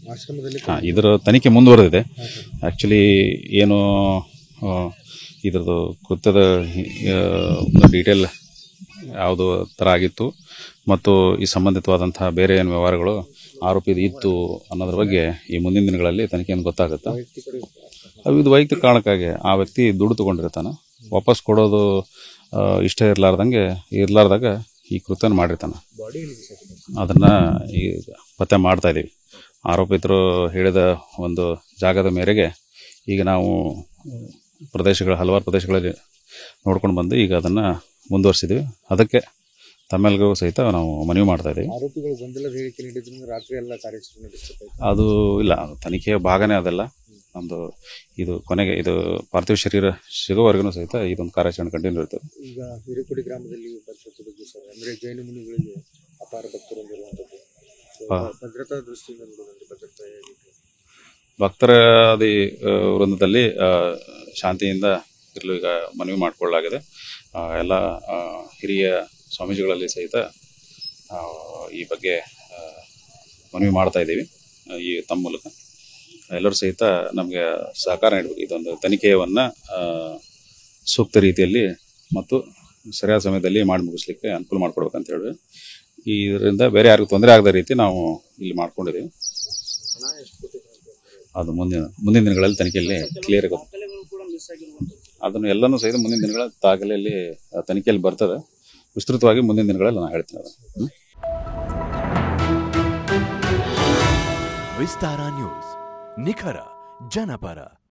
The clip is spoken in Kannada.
ಆಶ್ರಮದಲ್ಲಿ ಹಾಂ ಇದರ ತನಿಖೆ ಮುಂದುವರೆದಿದೆ ಆ್ಯಕ್ಚುಲಿ ಏನು ಆ, ಇದ್ರದ್ದು ಕೃತ್ಯದ ಆ, ಒಂದು ಡೀಟೇಲ್ ಯಾವುದು ಥರ ಆಗಿತ್ತು ಮತ್ತು ಈ ಸಂಬಂಧಿತವಾದಂತಹ ಬೇರೆ ಏನು ವ್ಯವಹಾರಗಳು ಆರೋಪಿದು ಇತ್ತು ಅನ್ನೋದ್ರ ಬಗ್ಗೆ ಈ ಮುಂದಿನ ದಿನಗಳಲ್ಲಿ ತನಿಖೆಯನ್ನು ಗೊತ್ತಾಗುತ್ತೆ ಅವು ಇದು ವೈಯಕ್ತಿಕ ಕಾರಣಕ್ಕಾಗಿ ಆ ವ್ಯಕ್ತಿ ದುಡ್ಡು ತೊಗೊಂಡಿರ್ತಾನೆ ವಾಪಸ್ ಕೊಡೋದು ಆ, ಇಷ್ಟ ಇರಲಾರ್ದಂಗೆ ಇರಲಾರ್ದಾಗ ಈ ಕೃತ್ಯನ ಮಾಡಿರ್ತಾನೆ ಬಾಡಿ ಎಲ್ಲಿದೆ ಸರ್ ಅದನ್ನು ಈಗ ಪತ್ತೆ ಮಾಡ್ತಾ ಇದ್ದೀವಿ ಆರೋಪಿತರು ಹೇಳಿದ ಒಂದು ಜಾಗದ ಮೇರೆಗೆ ಈಗ ನಾವು ಪ್ರದೇಶಗಳ ಹಲವಾರು ಪ್ರದೇಶಗಳಲ್ಲಿ ನೋಡ್ಕೊಂಡು ಬಂದು ಈಗ ಅದನ್ನು ಮುಂದುವರಿಸಿದ್ದೀವಿ ಅದಕ್ಕೆ ತಮ್ಮೆಲ್ರಿಗೂ ಸಹಿತ ನಾವು ಮನವಿ ಮಾಡ್ತಾ ಇದ್ದೀವಿ ಆರೋಪಿಗಳು ಗೊಂದಲದ ಹೇಳಿಕೆ ನೀಡಿದ್ರಿಂದ ರಾತ್ರಿ ಎಲ್ಲ ಕಾರ್ಯಾಚರಣೆ ನಡೆಸಬೇಕಾಯ್ತು ಅದು ಇಲ್ಲ ಅದು ತನಿಖೆಯ ಭಾಗನೇ ಅದಲ್ಲ ನಮ್ಮದು ಇದು ಕೊನೆಗೆ ಇದು ಪಾರ್ಥಿವ ಶರೀರ ಸಿಗೋವರೆಗೂ ಸಹಿತ ಇದೊಂದು ಕಾರ್ಯಾಚರಣೆ ಕಂಟಿನ್ಯೂ ಇರ್ತದೆ ಈಗ ಹಿರೇಕೊಡಿ ಗ್ರಾಮದಲ್ಲಿ ಭದ್ರತೆ ಬಗ್ಗೆ ಸರ್ ಅಂದ್ರೆ ಜೈನ ಮುನಿಗಳಿಗೆ ಅಪಾರ ಭಕ್ತರು ಹೊಂದಿರುವಂಥದ್ದು So, ಹಾ. ಭದ್ರತಾ ದೃಷ್ಟಿಯಿಂದ ನೋಡೋದಂದ್ರೆ ಭದ್ರತಾ ಹೇಗಿದೆ? ಭಕ್ತರಾದಿ ಆ, ವೃಂದದಲ್ಲಿ ಆ, ಶಾಂತಿಯಿಂದ ಇರಲು ಈಗ ಮನವಿ ಮಾಡಿಕೊಳ್ಳಲಾಗಿದೆ ಆ, ಎಲ್ಲ ಆ, ಹಿರಿಯ ಸ್ವಾಮೀಜಿಗಳಲ್ಲಿ ಸಹಿತ ಆ, ಈ ಬಗ್ಗೆ ಆ, ಮನವಿ ಮಾಡ್ತಾ ಇದ್ದೀವಿ ಆ, ಈ ತಮ್ಮ ಮೂಲಕ ಎಲ್ಲರೂ ಸಹಿತ ನಮಗೆ ಸಹಕಾರ ನೀಡಬೇಕು ಇದೊಂದು ತನಿಖೆಯನ್ನು ಸೂಕ್ತ ರೀತಿಯಲ್ಲಿ ಮತ್ತು ಸರಿಯಾದ ಸಮಯದಲ್ಲಿ ಮಾಡಿ ಮುಗಿಸ್ಲಿಕ್ಕೆ ಅನುಕೂಲ ಮಾಡಿಕೊಡ್ಬೇಕಂತ ಹೇಳಿ ಇದರಿಂದ ಬೇರೆ ಯಾರಿಗೂ ತೊಂದರೆ ಆಗದ ರೀತಿ ನಾವು ಇಲ್ಲಿ ಮಾಡ್ಕೊಂಡಿದ್ದೀವಿ ಹಣ ಎಷ್ಟು ಕೊಟ್ಟಿದ್ದಾರೆ ಅಂತ? ಅದು ಮುಂದಿನ ಮುಂದಿನ ದಿನಗಳಲ್ಲಿ ತನಿಖೆಯಲ್ಲಿ ಕ್ಲಿಯರ್ ಆಗುತ್ತೆ ಅದನ್ನು ಎಲ್ಲನೂ ಸಹಿತ ಮುಂದಿನ ದಿನಗಳ ದಾಖಲೆಯಲ್ಲಿ ಆ, ತನಿಖೆಯಲ್ಲಿ ಬರ್ತದೆ ವಿಸ್ತೃತವಾಗಿ ಮುಂದಿನ ದಿನಗಳಲ್ಲಿ ನಾನು ಹೇಳ್ತೀನಿ ಅದನ್ನು ಹ್ಮ್? ವಿಸ್ತಾರ ನ್ಯೂಸ್ ನಿಖರ ಜನಪರ